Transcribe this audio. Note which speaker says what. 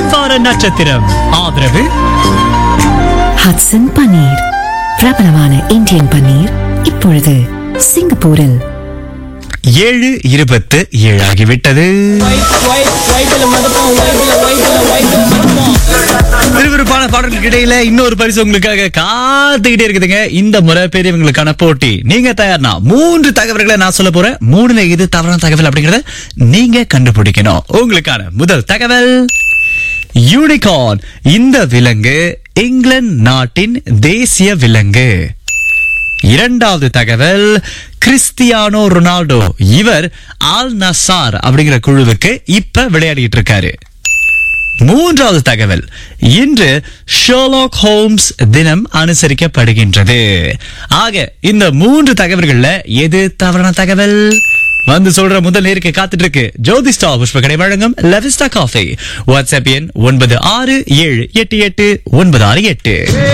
Speaker 1: வார நட்சத்திரம் ஆதரவு
Speaker 2: ஹட்சன் பன்னீர் பிரபலமான இந்தியன் பன்னீர் இப்பொழுது சிங்கப்பூரில்
Speaker 1: ஏழு இருபத்து ஏழாகிவிட்டது விறுவிறுப்பான பாடல்களுக்கு இடையில இன்னொரு பரிசு உங்களுக்காக காத்துக்கிட்டே இருக்குதுங்க இந்த முறை பெரியவங்களுக்கான போட்டி நீங்க தயார்னா மூன்று தகவல்களை நான் சொல்ல போறேன் மூணுல இது தவறான தகவல் அப்படிங்கறத நீங்க கண்டுபிடிக்கணும் உங்களுக்கான முதல் தகவல் யூனிகார்ன் இந்த விலங்கு இங்கிலாந்து நாட்டின் தேசிய விலங்கு இரண்டாவது தகவல் கிறிஸ்டியானோ ரொனால்டோ இவர் ஆல் நசார் அப்படிங்கிற குழுவுக்கு இப்ப விளையாடிட்டு இருக்காரு மூன்றாவது தகவல் இன்று ஷோலாக் ஹோம்ஸ் தினம் அனுசரிக்கப்படுகின்றது ஆக இந்த மூன்று தகவல்கள்ல எது தவறான தகவல் வந்து சொல்ற முதல் நேருக்கு காத்துட்டு இருக்கு ஜோதிஸ்டா புஷ்ப கடை வழங்கும் லெவிஸ்டா காஃபி வாட்ஸ்அப் எண் ஒன்பது ஆறு ஏழு எட்டு எட்டு ஒன்பது ஆறு எட்டு